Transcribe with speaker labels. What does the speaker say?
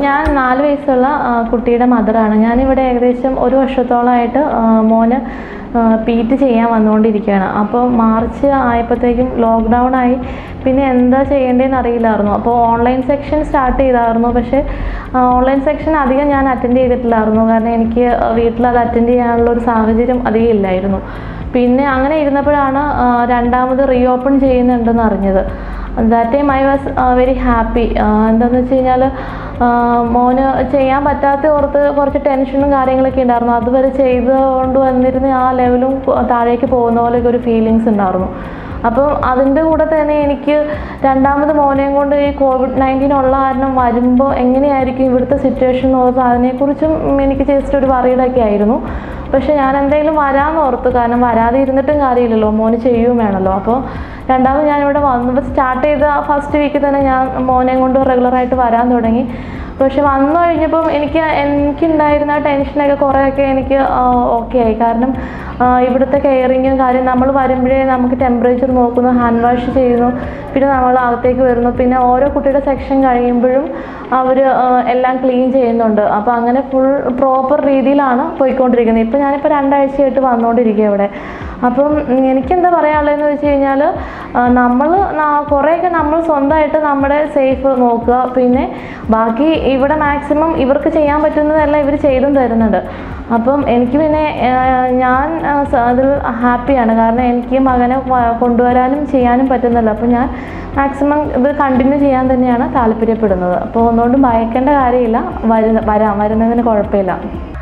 Speaker 1: ഞാൻ നാല് വയസ്സുള്ള ആ, കുട്ടിയുടെ മദറാണ് ഞാനിവിടെ ഏകദേശം ഒരു വർഷത്തോളമായിട്ട് ആ, മോന് പീറ്റ് ചെയ്യാൻ വന്നുകൊണ്ടിരിക്കുകയാണ് അപ്പോൾ മാർച്ച് ആയപ്പോഴത്തേക്കും ലോക്ക്ഡൗൺ ആയി പിന്നെ എന്താ ചെയ്യേണ്ടതെന്ന് അറിയില്ലായിരുന്നു അപ്പോൾ ഓൺലൈൻ സെക്ഷൻ സ്റ്റാർട്ട് ചെയ്തായിരുന്നു പക്ഷേ ഓൺലൈൻ സെക്ഷൻ അധികം ഞാൻ അറ്റൻഡ് ചെയ്തിട്ടില്ലായിരുന്നു കാരണം എനിക്ക് വീട്ടിൽ അത് അറ്റൻഡ് ചെയ്യാനുള്ള ഒരു സാഹചര്യം അധികം ഇല്ലായിരുന്നു പിന്നെ അങ്ങനെ ഇരുന്നപ്പോഴാണ് ആ, രണ്ടാമത് റീ ഓപ്പൺ ചെയ്യുന്നുണ്ടെന്ന് അറിഞ്ഞത് that time I was very happy എന്താണെന്ന് വെച്ച് കഴിഞ്ഞാൽ മോന് ചെയ്യാൻ പറ്റാത്ത ഓർത്ത് കുറച്ച് ടെൻഷനും കാര്യങ്ങളൊക്കെ ഉണ്ടായിരുന്നു അതുവരെ ചെയ്തുകൊണ്ട് വന്നിരുന്ന ആ ലെവലും താഴേക്ക് പോകുന്ന പോലെയൊക്കെ ഒരു ഫീലിങ്സ് ഉണ്ടായിരുന്നു അപ്പം അതിൻ്റെ കൂടെ തന്നെ എനിക്ക് രണ്ടാമത് മോനെയും കൊണ്ട് ഈ കോവിഡ് നയൻറ്റീൻ ഉള്ള കാരണം വരുമ്പോൾ എങ്ങനെയായിരിക്കും ഇവിടുത്തെ സിറ്റുവേഷൻ ഓർത്ത് അതിനെക്കുറിച്ചും എനിക്ക് ജസ്റ്റ് ഒരു വറീഡൊക്കെ ആയിരുന്നു പക്ഷെ ഞാൻ എന്തെങ്കിലും വരാമെന്ന് ഓർത്തു കാരണം വരാതെ ഇരുന്നിട്ടും കാര്യമില്ലല്ലോ മോന് ചെയ്യുകയും വേണമല്ലോ അപ്പോൾ രണ്ടാമത് ഞാനിവിടെ വന്നപ്പോൾ സ്റ്റാർട്ട് ചെയ്ത ഫസ്റ്റ് വീക്കിൽ തന്നെ ഞാൻ മോനെയും കൊണ്ട് റെഗുലറായിട്ട് വരാൻ തുടങ്ങി പക്ഷെ വന്നു കഴിഞ്ഞപ്പം എനിക്ക് എനിക്കുണ്ടായിരുന്ന ടെൻഷനൊക്കെ കുറേയൊക്കെ എനിക്ക് ഓക്കെ ആയി കാരണം ആ, ഇവിടുത്തെ കെയറിങ്ങും കാര്യം നമ്മൾ വരുമ്പോഴേ നമുക്ക് ടെമ്പറേച്ചർ നോക്കുന്നു ഹാൻഡ് വാഷ് ചെയ്യുന്നു പിന്നെ നമ്മൾ അകത്തേക്ക് വരുന്നു പിന്നെ ഓരോ കുട്ടിയുടെ സെക്ഷൻ കഴിയുമ്പോഴും അവർ എല്ലാം ക്ലീൻ ചെയ്യുന്നുണ്ട് അപ്പോൾ അങ്ങനെ ഫുൾ പ്രോപ്പർ രീതിയിലാണ് പോയിക്കൊണ്ടിരിക്കുന്നത് ഇപ്പം ഞാനിപ്പോൾ രണ്ടാഴ്ചയായിട്ട് വന്നുകൊണ്ടിരിക്കുക ഇവിടെ അപ്പം ഉം, എനിക്കെന്താ പറയാനുള്ളതെന്ന് വെച്ച് കഴിഞ്ഞാൽ നമ്മൾ കുറേയൊക്കെ നമ്മൾ സ്വന്തമായിട്ട് നമ്മുടെ സേഫ് നോക്കുക പിന്നെ ബാക്കി ഇവിടെ മാക്സിമം ഇവർക്ക് ചെയ്യാൻ പറ്റുന്നതെല്ലാം ഇവർ ചെയ്തും തരുന്നുണ്ട് അപ്പം എനിക്ക് പിന്നെ ആ, ഞാൻ ആ, സ- അതിൽ ഹാപ്പിയാണ് കാരണം എനിക്ക് മകനെ വ- കൊണ്ടുവരാനും ചെയ്യാനും പറ്റുന്നല്ലോ അപ്പം ഞാൻ മാക്സിമം ഇത് കണ്ടിന്യൂ ചെയ്യാൻ തന്നെയാണ് താല്പര്യപ്പെടുന്നത് അപ്പോൾ ഒന്നുകൊണ്ടും ഭയക്കേണ്ട കാര്യമില്ല വരുന്ന വരാം വരുന്നതിന് കുഴപ്പമില്ല